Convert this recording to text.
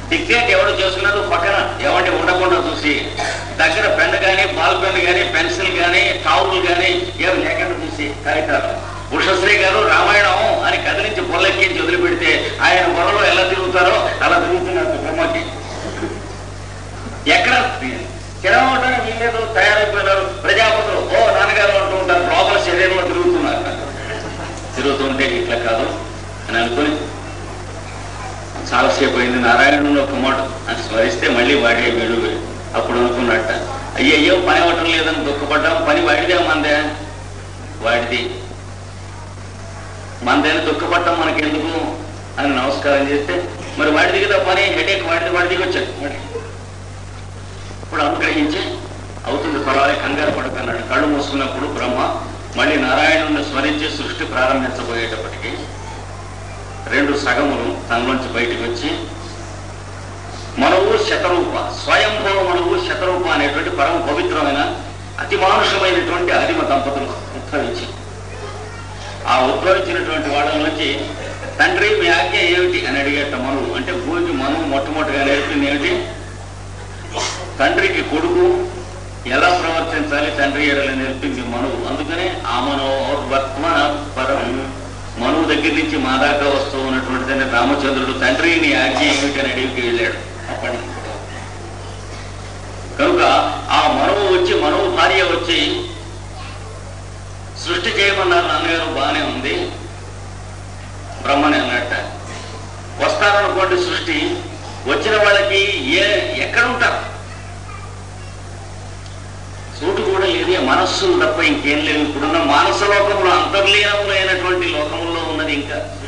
Dictate ఎవడు చేసుకున్నాడు పక్కన ఎవరిని ఉండకుండా చూసి దగ్గర పెన్ కానీ బాల్ పెన్ కానీ పెన్సిల్ కానీ టావులు కానీ ఏమి లేకుండా చూసి కాగితాలు ఉషశ్రీ గారు రామాయణం అని కదిలించి పొల్లెక్కించి వదిలిపెడితే ఆయన బుర్రలో ఎలా తిరుగుతారో అలా తిరుగుతున్నారు బ్రహ్మకి ఎక్కడ తినవటానికి వీళ్ళేదో తయారైపోయినారు ప్రజాపతులు ఓ నాన్నగారు అంటూ ఉంటారు లోపల శరీరంలో తిరుగుతున్నారు తిరుగుతుంటే ఇట్లా కాదు అని అనుకుని చాలాసేపు అయింది నారాయణుని ఒక మాట అని స్మరిస్తే మళ్ళీ వాడే వెలుగు అప్పుడు అనుకున్నట్ట అయ్యయ్యో పని అవ్వటం లేదని దుఃఖపడ్డాం పని వాడిదే మందే వాడిది మందేని దుఃఖపడటం మనకెందుకు అని నమస్కారం చేస్తే మరి వాడిది కదా పని హెడేక్ వాడిది వాడిదికి వచ్చాడు వాడి ఇప్పుడు అనుగ్రహించి అవుతుంది పర్వాలేదు కంగారు పడుతున్నాడు కళ్ళు మూసుకున్నప్పుడు బ్రహ్మ మళ్ళీ నారాయణుని స్మరించి సృష్టి ప్రారంభించబోయేటప్పటికి రెండు సగములు తనలోంచి బయటికి వచ్చి మనవు శతరూప స్వయంభవ మనవు శతరూప అనేటువంటి పరమ పవిత్రమైన అతి మానుషమైనటువంటి ఆదిమ దంపతులు ఉద్భవించి ఆ ఉద్భవించినటువంటి వాళ్ళ నుంచి తండ్రి మీ ఆజ్ఞ ఏమిటి అని అడిగేట మనువు అంటే భూమికి మనువు మొట్టమొదటిగా నేర్పింది ఏమిటి తండ్రికి కొడుకు ఎలా ప్రవర్తించాలి తండ్రి ఎడల నేర్పింది మనువు అందుకనే ఆ మనోర్వర్త్మన పరం మనువు దగ్గర నుంచి మా దాకా వస్తూ ఉన్నటువంటిదని రామచంద్రుడు తండ్రి నీ ఆజ్ఞ ఏమిటి అని అడిగికి వెళ్ళాడు అప్పటి నుంచి. కనుక ఆ మనువు వచ్చి మనువు భార్య వచ్చి సృష్టి చేయమన్నారు నాన్నగారు బాగానే ఉంది బ్రహ్మని అన్నట్ట వస్తారనుకోండి సృష్టి వచ్చిన వాళ్ళకి ఏ ఎక్కడ ఉంటారు చోటు కూడా లేదు మనస్సులు తప్ప ఇంకేం లేవు ఇప్పుడున్న మానస లోకంలో అంతర్లీనములైనటువంటి లోకంలో ఉన్నది ఇంకా